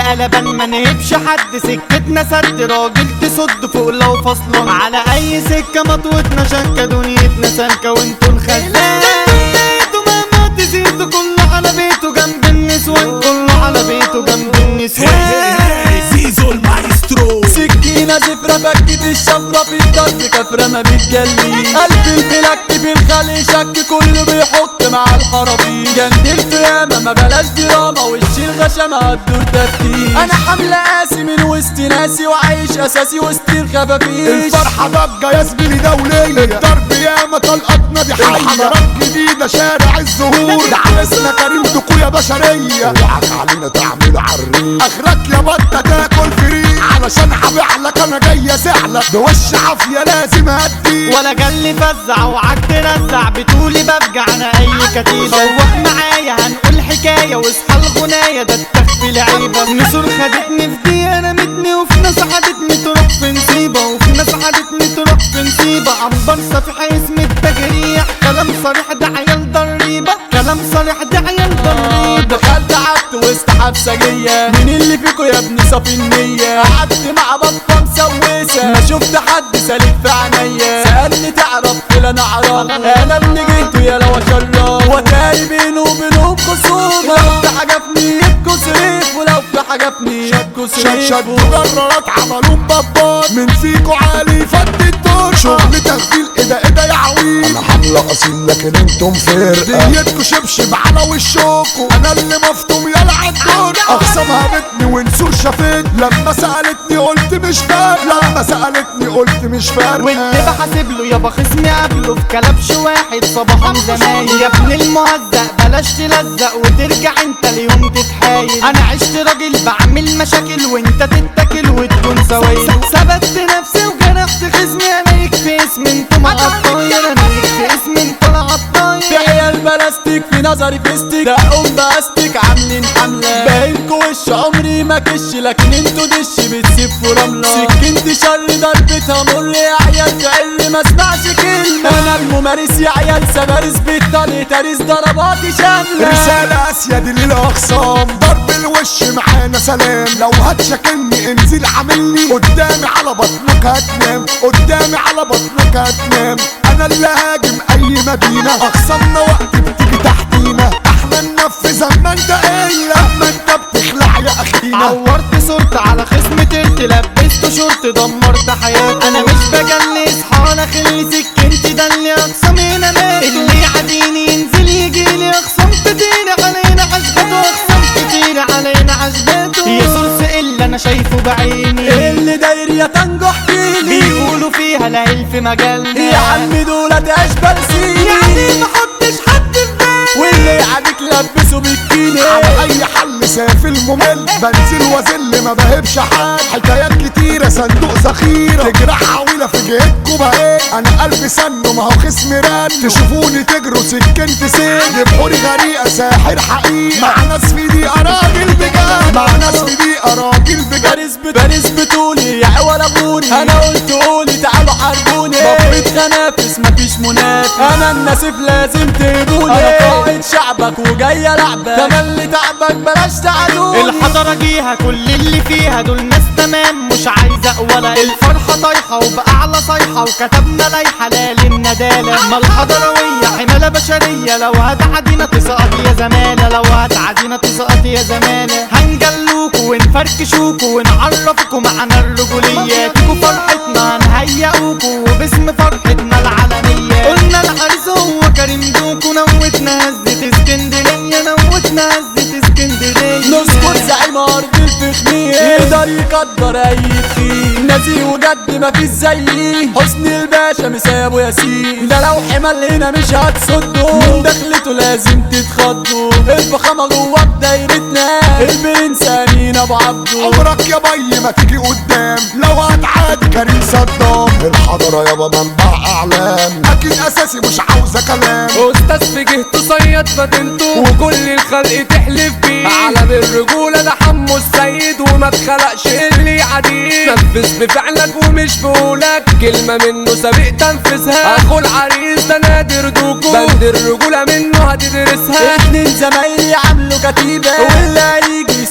قلبان ما نهبش حد سكتنا سد راجل تصد فوق لو فصلان على اي سكة مطوتنا شكة دنيتنا سالكة وانتوا الخزان انتوا مهما تزيدوا كله على بيته جنب النسوان كله على بيته جنب النسوان زيزو المايسترو سكينة زفرة فكت الشفرة في الضرب كفرة ما بتجلي قلب الفلك في الخلي شك كله بيحط مع الحرابي جنب الفيامة ما بلاش دراما وش الغشامة هتدور تفتيش انا حملة قاسي من وسط ناسي وعايش اساسي وسط الخفافيش الفرحة ضجة يا زميلي دولية الضرب ياما طلقتنا دي حية الحضارات جديدة شارع الزهور ده عرسنا كريم دقوية بشرية اوعك علينا تعمل عريس اخرك يا بطة تاكل فري علشان هبيعلك انا جاي اسعلك بوش عافية لازم ادي ولا جالي فزع وعك ترزع بتقولي بفجع انا اي كتيبة فوق معايا هنقول حكاية واصحى الغناية ده التخفي لعيبة نسور خدتني في دي رمتني وفي ناس عادتني تروح في نصيبة وفي ناس عادتني تروح في نصيبة عنبر صفيحة اسم التجريح كلام صريح ده عيال ضريبة كلام صريح ده عيال ضريبة دخلت قعدت وسط حبسجية مين اللي فيكو يا ابني صافي النية قعدت مع بطة مسوسة ما شفت حد سالك في عينيا سألني تعرف فلان اعرف انا ابن جيته يا لو اشرف وتاري بينه وبينهم خصومة لو في حاجة في نيتكو صريف ولو في حاجة في نيتكو شد صريف شد مجررات عملوا مبابات من فيكو عالي فد الدور شغل تغفيل ايه ده ايه ده يا عويل انا حملة اصيل لكن انتم فرقة ديتكو شبشب على وشوكو انا اللي مفتوم يلا عالدور اخصامها بتني ونسور شافت لما سألتني قلت مش فارقة لما سألتني قلت مش فارقة واللي بحاسب له يابا خصمي قبله في كلبش واحد صباحهم زمايل يا ابن المهزق بلاش تلزق وترجع انت اليوم تتحايل انا عشت راجل بعمل مشاكل وانت تتاكل وتكون سويل ثبت نفسي وجرحت خصمي انا يكفي اسم انتوا مع الطاير انا يكفي اسم انتوا مع في الطاير عيال بلاستيك في نظري فيستيك ده ام باستيك عاملين حملة باينكو وش عمري ما كش لكن انتوا دش بتسفوا رملة سكنتي شر ضربتها مر يا عيال تعل ما اسمعش كلمة انا الممارس يا عيال سبارس بالطري تاريس ضرباتي شاملة رسالة اسيد للاخصام ضرب الوش معانا سلام لو هتشكلني انزل عاملني قدامي على بطنك هتنام قدامي على بطنك هتنام انا اللي هاجم اي مدينة اخصامنا وقت بتيجي تحتينا احنا ننفذ اما انت ايه لما انت بتخلع يا اخينا عورت صورت على خصم ترت لبست شورت دمرت حياتي انا مش بجلي اصحى انا خلي سكنتي ده اللي اقسم هنا مات اللي يعديني ينزل يجيلي اخصم كتير علينا عجبته اخصم كتير علينا عجبته يا سورس اللي انا شايفه بعيني اللي داير يا تنجح فيني بيقولوا فيها العيل في مجالنا يا عم دولت اشبال سيني يعني ما حطش حد في بالي واللي يعاديك لبسه بالكيني على اي حل سافل ممل بنزل وازل ما بهبش حال حكايات كتيرة صندوق ذخيرة تجرح عويلة في جهتكو بقى انا قلبي سنه ما هو خصم رن تشوفوني تجروا سكنت سن بحوري غريقة ساحر حقيقي مع ناس في دي راجل بجد مع ناس في دي راجل بجد باريس باريس بتقولي يا عوال ابوني انا قلت قولي تعالوا حاربوني ضبط خنافس مفيش منافس انا الناسف لازم تهدوني انا قائد شعبك وجاي العبك تملي تعبك بلاش تعدوني الحضرة جيها كل اللي فيها دول ناس تمام مش عايزة ولا الفرحة طايحة وبأعلى صيحة وكتبنا لايحة لا للندالة ما الحضروية حمالة بشرية لو هتعدينا تسقط يا زمالة لو هتعدينا تسقط يا زمالة هنجلوكوا ونفركشوكوا ونعرفكوا معنى الرجولية تيجوا فرحتنا هنهيئوكوا وباسم فرحتنا العالمية قلنا العريس هو كريم دوكو نوتنا هزة اسكندرية نوتنا هزة اسكندرية نذكر زعيم ارض الفخمية يقدر يقدر اي تخين نزيه وجد مفيش زيه حسني الباشا مسابه ياسين ده لو حمل هنا مش هتصده من دخلته لازم تتخضوا الفخامة جوه بدايرتنا البرنس امين ابو عبده عمرك يا بي ما تيجي قدام لو هتعادي كريم صدام الحضرة يابا منبع اعلام اكيد اساسي مش عاوزة كلام استاذ في جهته صياد فتنته وكل الخلق تحلف بيه علم الرجولة ده حمو السيد وما اتخلقش اللي يعديه نفذ بفعلك ومش بقولك كلمة منه سابق تنفذها اخو العريس ده نادر دوكو بند الرجولة منه هتدرسها اتنين زمايلي عملوا كتيبة واللي هيجي سوري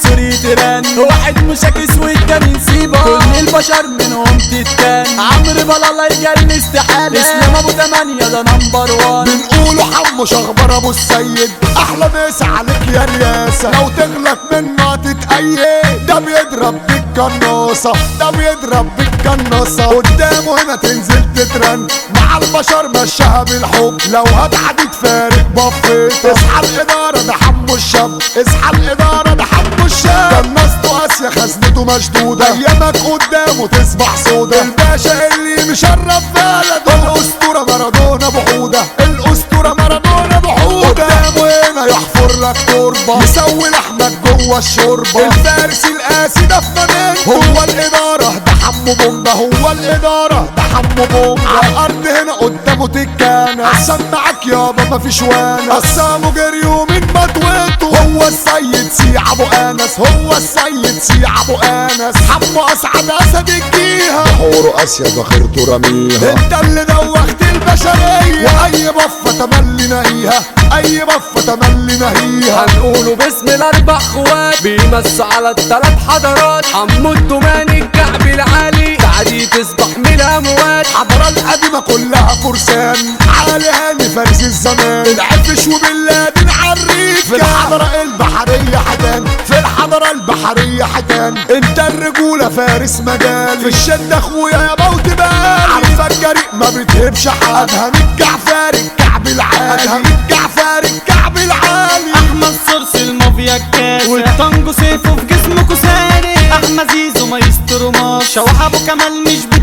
التران واحد مشاكس والتاني نسيبه كل البشر منهم تتان عمرو بلا الله يجري استحالة اسلام ابو تمانية ده نمبر وان بنقوله حمو شخبر ابو السيد احلى مسا عليك يا رياسة لو تغلط منه تتأيد ده بيضرب بالقناصة ده بيضرب بالقناصة قدامه هنا تنزل تترن مع البشر مشاها بالحب لو هتعدي تفارق بفيت اصحى الادارة ده حمو الشاب اصحى الادارة ده حمو الشاب قناصته قاسية خزنته مشدودة ايامك قدامه تصبح سودا الباشا اللي مشرف بلده الاسطورة مارادونا بحودة الاسطورة مارادونا بحودة قدامه هنا يحفر لك تربة يسوي لحمك جوه الشوربة الفارس القاسي ده في مدينته هو الإدارة ده حمو بومبا هو الإدارة ده حمو بومبا على الأرض هنا قدامه تكانة عشان معاك يابا مفيش وانا قسامه جريوا من مطوته هو السيد سيع أبو أنس هو السيد سيع أبو أنس حمو أسعد أسد الجيهة حور اسيا ذخيرته رميها انت اللي دوخت البشرية واي بفة تملي نهيها اي بفة تملي نهيها هنقوله باسم الاربع خوات بيمسوا على التلات حضارات حمو التماني الكعب العالي سعدي تصبح من الاموات الحضارة القديمة كلها فرسان علي هاني فارس الزمان العفش وباللادين عالريف في الحضارة البحرية حدان في الحضارة البحرية حدان انت الرجولة فارس مجال في الشدة اخويا يا موت بالي عارفة الجريء ما بتهبش حد ادهم الجعفاري الكعب العالي ادهم الجعفاري الكعب العالي احمد صرص المافيا الكاسة والطنجو سيفه في جسمه كساري احمد زيزو مايسترو ماش شوح ابو كمال مش